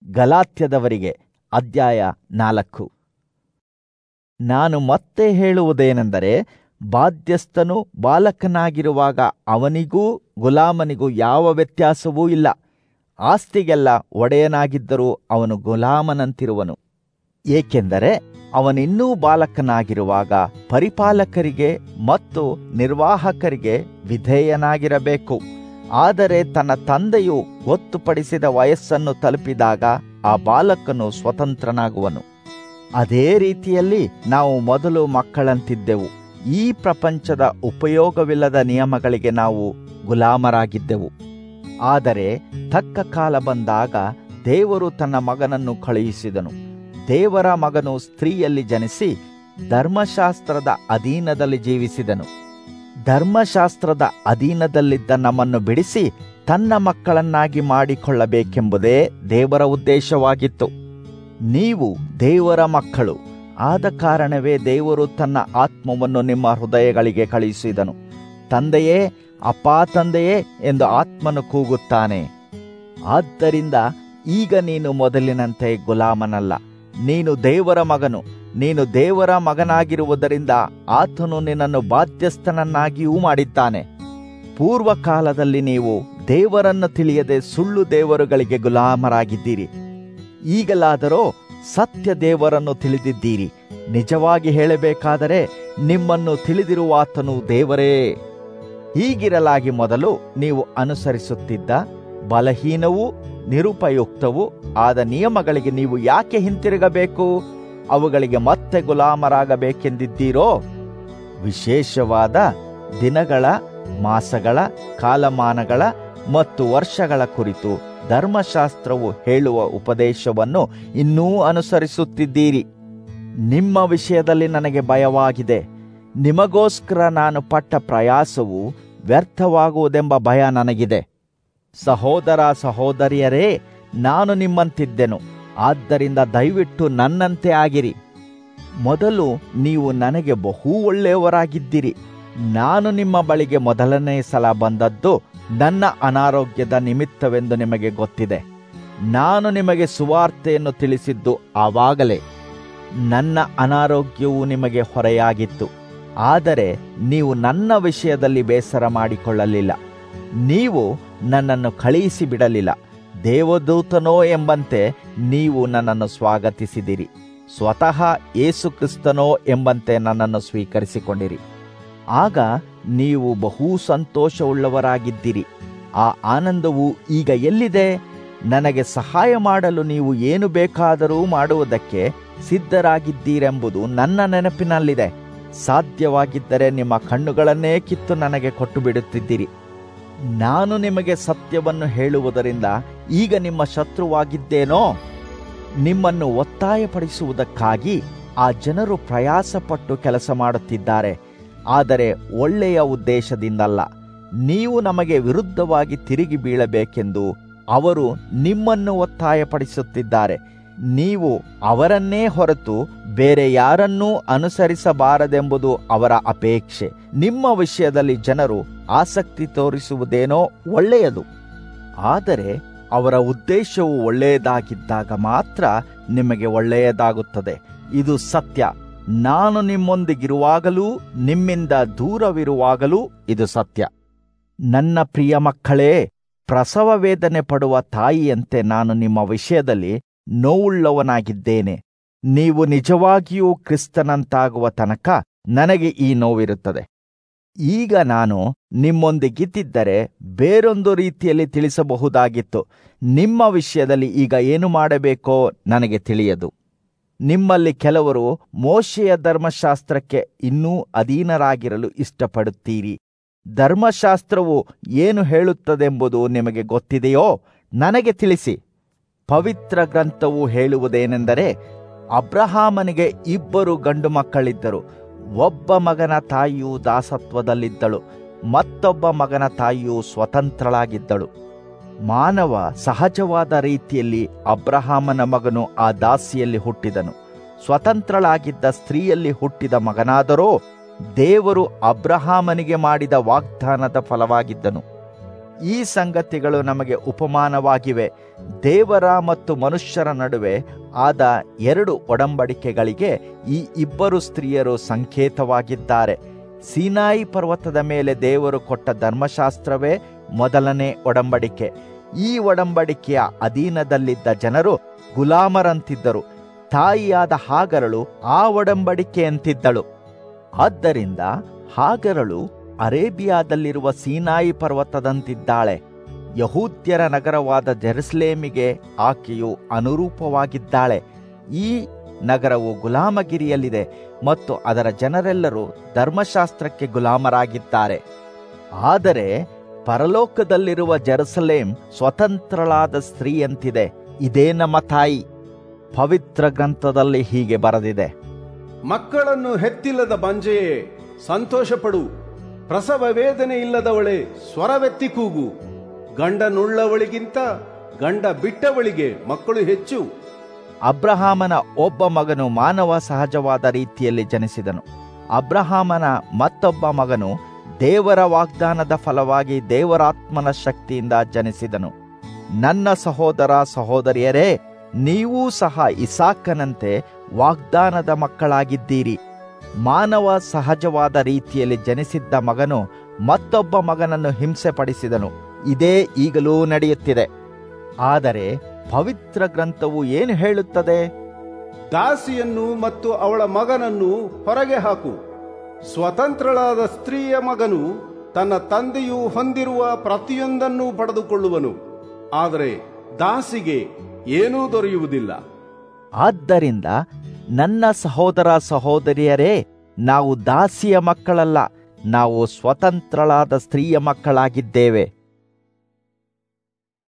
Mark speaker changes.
Speaker 1: ಗಲಾತ್ಯದವರಿಗೆ ಅಧ್ಯಾಯ ನಾಲ್ಕು ನಾನು ಮತ್ತೆ ಹೇಳುವುದೇನೆಂದರೆ ಬಾಧ್ಯಸ್ಥನು ಬಾಲಕನಾಗಿರುವಾಗ ಅವನಿಗೂ ಗುಲಾಮನಿಗೂ ಯಾವ ವ್ಯತ್ಯಾಸವೂ ಇಲ್ಲ ಆಸ್ತಿಗೆಲ್ಲ ಒಡೆಯನಾಗಿದ್ದರೂ ಅವನು ಗುಲಾಮನಂತಿರುವನು ಏಕೆಂದರೆ ಅವನಿನ್ನೂ ಬಾಲಕನಾಗಿರುವಾಗ ಪರಿಪಾಲಕರಿಗೆ ಮತ್ತು ನಿರ್ವಾಹಕರಿಗೆ ವಿಧೇಯನಾಗಿರಬೇಕು ಆದರೆ ತನ್ನ ತಂದೆಯು ಗೊತ್ತುಪಡಿಸಿದ ವಯಸ್ಸನ್ನು ತಲುಪಿದಾಗ ಆ ಬಾಲಕನು ಸ್ವತಂತ್ರನಾಗುವನು ಅದೇ ರೀತಿಯಲ್ಲಿ ನಾವು ಮೊದಲು ಮಕ್ಕಳಂತಿದ್ದೆವು ಈ ಪ್ರಪಂಚದ ಉಪಯೋಗವಿಲ್ಲದ ನಿಯಮಗಳಿಗೆ ನಾವು ಗುಲಾಮರಾಗಿದ್ದೆವು ಆದರೆ ತಕ್ಕ ಕಾಲ ಬಂದಾಗ ದೇವರು ತನ್ನ ಮಗನನ್ನು ಕಳುಹಿಸಿದನು ದೇವರ ಮಗನು ಸ್ತ್ರೀಯಲ್ಲಿ ಜನಿಸಿ ಧರ್ಮಶಾಸ್ತ್ರದ ಅಧೀನದಲ್ಲಿ ಜೀವಿಸಿದನು ಧರ್ಮಶಾಸ್ತ್ರದ ಅಧೀನದಲ್ಲಿದ್ದ ನಮ್ಮನ್ನು ಬಿಡಿಸಿ ತನ್ನ ಮಕ್ಕಳನ್ನಾಗಿ ಮಾಡಿಕೊಳ್ಳಬೇಕೆಂಬುದೇ ದೇವರ ಉದ್ದೇಶವಾಗಿತ್ತು ನೀವು ದೇವರ ಮಕ್ಕಳು ಆದ ಕಾರಣವೇ ದೇವರು ತನ್ನ ಆತ್ಮವನ್ನು ನಿಮ್ಮ ಹೃದಯಗಳಿಗೆ ಕಳುಹಿಸಿದನು ತಂದೆಯೇ ಅಪ್ಪಾ ತಂದೆಯೇ ಎಂದು ಆತ್ಮನು ಕೂಗುತ್ತಾನೆ ಆದ್ದರಿಂದ ಈಗ ನೀನು ಮೊದಲಿನಂತೆ ಗುಲಾಮನಲ್ಲ ನೀನು ದೇವರ ಮಗನು ನೀನು ದೇವರ ಮಗನಾಗಿರುವುದರಿಂದ ಆತನು ನಿನ್ನನ್ನು ಬಾಧ್ಯಸ್ಥನನ್ನಾಗಿಯೂ ಮಾಡಿದ್ದಾನೆ ಪೂರ್ವ ಕಾಲದಲ್ಲಿ ನೀವು ದೇವರನ್ನು ತಿಳಿಯದೆ ಸುಳ್ಳು ದೇವರುಗಳಿಗೆ ಗುಲಾಮರಾಗಿದ್ದೀರಿ ಈಗಲಾದರೋ ಸತ್ಯ ದೇವರನ್ನು ತಿಳಿದಿದ್ದೀರಿ ನಿಜವಾಗಿ ಹೇಳಬೇಕಾದರೆ ನಿಮ್ಮನ್ನು ತಿಳಿದಿರುವಾತನು ದೇವರೇ ಹೀಗಿರಲಾಗಿ ಮೊದಲು ನೀವು ಅನುಸರಿಸುತ್ತಿದ್ದ ಬಲಹೀನವೂ ನಿರುಪಯುಕ್ತವೂ ಆದ ನಿಯಮಗಳಿಗೆ ನೀವು ಯಾಕೆ ಹಿಂತಿರುಗಬೇಕು ಅವುಗಳಿಗೆ ಮತ್ತೆ ಗುಲಾಮರಾಗಬೇಕೆಂದಿದ್ದೀರೋ ವಿಶೇಷವಾದ ದಿನಗಳ ಮಾಸಗಳ ಕಾಲಮಾನಗಳ ಮತ್ತು ವರ್ಷಗಳ ಕುರಿತು ಧರ್ಮಶಾಸ್ತ್ರವು ಹೇಳುವ ಉಪದೇಶವನ್ನು ಇನ್ನೂ ಅನುಸರಿಸುತ್ತಿದ್ದೀರಿ ನಿಮ್ಮ ವಿಷಯದಲ್ಲಿ ನನಗೆ ಭಯವಾಗಿದೆ ನಿಮಗೋಸ್ಕರ ನಾನು ಪಟ್ಟ ಪ್ರಯಾಸವು ವ್ಯರ್ಥವಾಗುವುದೆಂಬ ಭಯ ನನಗಿದೆ ಸಹೋದರ ಸಹೋದರಿಯರೇ ನಾನು ನಿಮ್ಮಂತಿದ್ದೆನು ಆದ್ದರಿಂದ ದಯವಿಟ್ಟು ನನ್ನಂತೆ ಆಗಿರಿ ಮೊದಲು ನೀವು ನನಗೆ ಬಹು ಒಳ್ಳೆಯವರಾಗಿದ್ದಿರಿ ನಾನು ನಿಮ್ಮ ಬಳಿಗೆ ಮೊದಲನೇ ಸಲ ಬಂದದ್ದು ನನ್ನ ಅನಾರೋಗ್ಯದ ನಿಮಿತ್ತವೆಂದು ನಿಮಗೆ ಗೊತ್ತಿದೆ ನಾನು ನಿಮಗೆ ಸುವಾರ್ತೆಯನ್ನು ತಿಳಿಸಿದ್ದು ಆವಾಗಲೇ ನನ್ನ ಅನಾರೋಗ್ಯವು ನಿಮಗೆ ಹೊರೆಯಾಗಿತ್ತು ಆದರೆ ನೀವು ನನ್ನ ವಿಷಯದಲ್ಲಿ ಬೇಸರ ಮಾಡಿಕೊಳ್ಳಲಿಲ್ಲ ನೀವು ನನ್ನನ್ನು ಕಳುಹಿಸಿ ಬಿಡಲಿಲ್ಲ ದೇವದೂತನೋ ಎಂಬಂತೆ ನೀವು ನನ್ನನ್ನು ಸ್ವಾಗತಿಸಿದಿರಿ ಸ್ವತಃ ಏಸು ಕ್ರಿಸ್ತನೋ ಎಂಬಂತೆ ನನ್ನನ್ನು ಸ್ವೀಕರಿಸಿಕೊಂಡಿರಿ ಆಗ ನೀವು ಬಹು ಸಂತೋಷವುಳ್ಳವರಾಗಿದ್ದಿರಿ ಆ ಆನಂದವು ಈಗ ಎಲ್ಲಿದೆ ನನಗೆ ಸಹಾಯ ಮಾಡಲು ನೀವು ಏನು ಬೇಕಾದರೂ ಮಾಡುವುದಕ್ಕೆ ಸಿದ್ಧರಾಗಿದ್ದೀರೆಂಬುದು ನನ್ನ ನೆನಪಿನಲ್ಲಿದೆ ಸಾಧ್ಯವಾಗಿದ್ದರೆ ನಿಮ್ಮ ಕಣ್ಣುಗಳನ್ನೇ ಕಿತ್ತು ನನಗೆ ಕೊಟ್ಟು ಬಿಡುತ್ತಿದ್ದೀರಿ ನಾನು ನಿಮಗೆ ಸತ್ಯವನ್ನು ಹೇಳುವುದರಿಂದ ಈಗ ನಿಮ್ಮ ಶತ್ರುವಾಗಿದ್ದೇನೋ ನಿಮ್ಮನ್ನು ಒತ್ತಾಯಪಡಿಸುವುದಕ್ಕಾಗಿ ಆ ಜನರು ಪ್ರಯಾಸಪಟ್ಟು ಕೆಲಸ ಮಾಡುತ್ತಿದ್ದಾರೆ ಆದರೆ ಒಳ್ಳೆಯ ಉದ್ದೇಶದಿಂದಲ್ಲ ನೀವು ನಮಗೆ ವಿರುದ್ಧವಾಗಿ ತಿರುಗಿ ಬೀಳಬೇಕೆಂದು ಅವರು ನಿಮ್ಮನ್ನು ಒತ್ತಾಯಪಡಿಸುತ್ತಿದ್ದಾರೆ ನೀವು ಅವರನ್ನೇ ಹೊರತು ಬೇರೆ ಯಾರನ್ನೂ ಅನುಸರಿಸಬಾರದೆಂಬುದು ಅವರ ಅಪೇಕ್ಷೆ ನಿಮ್ಮ ವಿಷಯದಲ್ಲಿ ಜನರು ಆಸಕ್ತಿ ತೋರಿಸುವುದೇನೋ ಒಳ್ಳೆಯದು ಆದರೆ ಅವರ ಉದ್ದೇಶವು ಒಳ್ಳೆಯದಾಗಿದ್ದಾಗ ಮಾತ್ರ ನಿಮಗೆ ಒಳ್ಳೆಯದಾಗುತ್ತದೆ ಇದು ಸತ್ಯ ನಾನು ನಿಮ್ಮೊಂದಿಗಿರುವಾಗಲೂ ನಿಮ್ಮಿಂದ ದೂರವಿರುವಾಗಲೂ ಇದು ಸತ್ಯ ನನ್ನ ಪ್ರಿಯ ಮಕ್ಕಳೇ ಪ್ರಸವ ವೇದನೆ ಪಡುವ ತಾಯಿಯಂತೆ ನಾನು ನಿಮ್ಮ ವಿಷಯದಲ್ಲಿ ನೋವುಳ್ಳವನಾಗಿದ್ದೇನೆ ನೀವು ನಿಜವಾಗಿಯೂ ಕ್ರಿಸ್ತನಂತಾಗುವ ತನಕ ನನಗೆ ಈ ನೋವಿರುತ್ತದೆ ಈಗ ನಾನು ನಿಮ್ಮೊಂದಿಗಿದ್ದಿದ್ದರೆ ಬೇರೊಂದು ರೀತಿಯಲ್ಲಿ ತಿಳಿಸಬಹುದಾಗಿತ್ತು ನಿಮ್ಮ ವಿಷಯದಲ್ಲಿ ಈಗ ಏನು ಮಾಡಬೇಕೋ ನನಗೆ ತಿಳಿಯದು ನಿಮ್ಮಲ್ಲಿ ಕೆಲವರು ಮೋಶೆಯ ಧರ್ಮಶಾಸ್ತ್ರಕ್ಕೆ ಇನ್ನೂ ಅಧೀನರಾಗಿರಲು ಇಷ್ಟಪಡುತ್ತೀರಿ ಧರ್ಮಶಾಸ್ತ್ರವು ಏನು ಹೇಳುತ್ತದೆಂಬುದು ನಿಮಗೆ ಗೊತ್ತಿದೆಯೋ ನನಗೆ ತಿಳಿಸಿ ಪವಿತ್ರ ಗ್ರಂಥವು ಹೇಳುವುದೇನೆಂದರೆ ಅಬ್ರಹಾಮನಿಗೆ ಇಬ್ಬರು ಗಂಡು ಮಕ್ಕಳಿದ್ದರು ಒಬ್ಬ ಮಗನ ತಾಯಿಯು ದಾಸತ್ವದಲ್ಲಿದ್ದಳು ಮತ್ತೊಬ್ಬ ಮಗನ ತಾಯಿಯು ಸ್ವತಂತ್ರಳಾಗಿದ್ದಳು ಮಾನವ ಸಹಜವಾದ ರೀತಿಯಲ್ಲಿ ಅಬ್ರಹಾಮನ ಮಗನು ಆ ದಾಸಿಯಲ್ಲಿ ಹುಟ್ಟಿದನು ಸ್ವತಂತ್ರಳಾಗಿದ್ದ ಸ್ತ್ರೀಯಲ್ಲಿ ಹುಟ್ಟಿದ ಮಗನಾದರೋ ದೇವರು ಅಬ್ರಹಾಮನಿಗೆ ಮಾಡಿದ ವಾಗ್ದಾನದ ಫಲವಾಗಿದ್ದನು ಈ ಸಂಗತಿಗಳು ನಮಗೆ ಉಪಮಾನವಾಗಿವೆ ದೇವರ ಮತ್ತು ಮನುಷ್ಯರ ನಡುವೆ ಆದ ಎರಡು ಒಡಂಬಡಿಕೆಗಳಿಗೆ ಈ ಇಬ್ಬರು ಸ್ತ್ರೀಯರು ಸಂಕೇತವಾಗಿದ್ದಾರೆ ಸೀನಾಯಿ ಪರ್ವತದ ಮೇಲೆ ದೇವರು ಕೊಟ್ಟ ಧರ್ಮಶಾಸ್ತ್ರವೇ ಮೊದಲನೇ ಒಡಂಬಡಿಕೆ ಈ ಒಡಂಬಡಿಕೆಯ ಅಧೀನದಲ್ಲಿದ್ದ ಜನರು ಗುಲಾಮರಂತಿದ್ದರು ತಾಯಿಯಾದ ಹಾಗರಳು ಆ ಒಡಂಬಡಿಕೆಯಂತಿದ್ದಳು ಆದ್ದರಿಂದ ಹಾಗರಳು ಅರೇಬಿಯಾದಲ್ಲಿರುವ ಸೀನಾಯಿ ಪರ್ವತದಂತಿದ್ದಾಳೆ ಯಹೂದ್ಯರ ನಗರವಾದ ಜೆರುಸಲೇಮಿಗೆ ಆಕೆಯು ಅನುರೂಪವಾಗಿದ್ದಾಳೆ ಈ ನಗರವು ಗುಲಾಮಗಿರಿಯಲ್ಲಿದೆ ಮತ್ತು ಅದರ ಜನರೆಲ್ಲರೂ ಧರ್ಮಶಾಸ್ತ್ರಕ್ಕೆ ಗುಲಾಮರಾಗಿದ್ದಾರೆ ಆದರೆ ಪರಲೋಕದಲ್ಲಿರುವ ಜೆರುಸಲೇಮ್ ಸ್ವತಂತ್ರಳಾದ ಸ್ತ್ರೀಯಂತಿದೆ ಇದೇ ನಮ್ಮ ತಾಯಿ ಪವಿತ್ರ ಗ್ರಂಥದಲ್ಲಿ ಹೀಗೆ ಬರೆದಿದೆ
Speaker 2: ಮಕ್ಕಳನ್ನು ಹೆತ್ತಿಲ್ಲದ ಬಂಜೆಯೇ ಸಂತೋಷಪಡು ಪ್ರಸವ ವೇದನೆ ಇಲ್ಲದವಳೆ ಸ್ವರವೆತ್ತಿ ಕೂಗು ಗಂಡನುಳ್ಳವಳಿಗಿಂತ ಗಂಡ ಬಿಟ್ಟವಳಿಗೆ ಮಕ್ಕಳು ಹೆಚ್ಚು
Speaker 1: ಅಬ್ರಹಾಮನ ಒಬ್ಬ ಮಗನು ಮಾನವ ಸಹಜವಾದ ರೀತಿಯಲ್ಲಿ ಜನಿಸಿದನು ಅಬ್ರಹಾಮನ ಮತ್ತೊಬ್ಬ ಮಗನು ದೇವರ ವಾಗ್ದಾನದ ಫಲವಾಗಿ ದೇವರಾತ್ಮನ ಶಕ್ತಿಯಿಂದ ಜನಿಸಿದನು ನನ್ನ ಸಹೋದರ ಸಹೋದರಿಯರೇ ನೀವೂ ಸಹ ಇಸಾಕನಂತೆ ವಾಗ್ದಾನದ ಮಕ್ಕಳಾಗಿದ್ದೀರಿ ಮಾನವ ಸಹಜವಾದ ರೀತಿಯಲ್ಲಿ ಜನಿಸಿದ್ದ ಮಗನು ಮತ್ತೊಬ್ಬ ಮಗನನ್ನು ಹಿಂಸೆಪಡಿಸಿದನು ಇದೇ ಈಗಲೂ ನಡೆಯುತ್ತಿದೆ ಆದರೆ ಪವಿತ್ರ ಗ್ರಂಥವು ಏನು ಹೇಳುತ್ತದೆ
Speaker 2: ದಾಸಿಯನ್ನು ಮತ್ತು ಅವಳ ಮಗನನ್ನು ಹೊರಗೆ ಹಾಕು ಸ್ವತಂತ್ರಳಾದ ಸ್ತ್ರೀಯ ಮಗನು ತನ್ನ ತಂದೆಯು ಹೊಂದಿರುವ ಪ್ರತಿಯೊಂದನ್ನೂ ಪಡೆದುಕೊಳ್ಳುವನು ಆದರೆ ದಾಸಿಗೆ ಏನೂ ದೊರೆಯುವುದಿಲ್ಲ
Speaker 1: ಆದ್ದರಿಂದ ನನ್ನ ಸಹೋದರ ಸಹೋದರಿಯರೇ ನಾವು ದಾಸಿಯ ಮಕ್ಕಳಲ್ಲ ನಾವು ಸ್ವತಂತ್ರಳಾದ ಸ್ತ್ರೀಯ ಮಕ್ಕಳಾಗಿದ್ದೇವೆ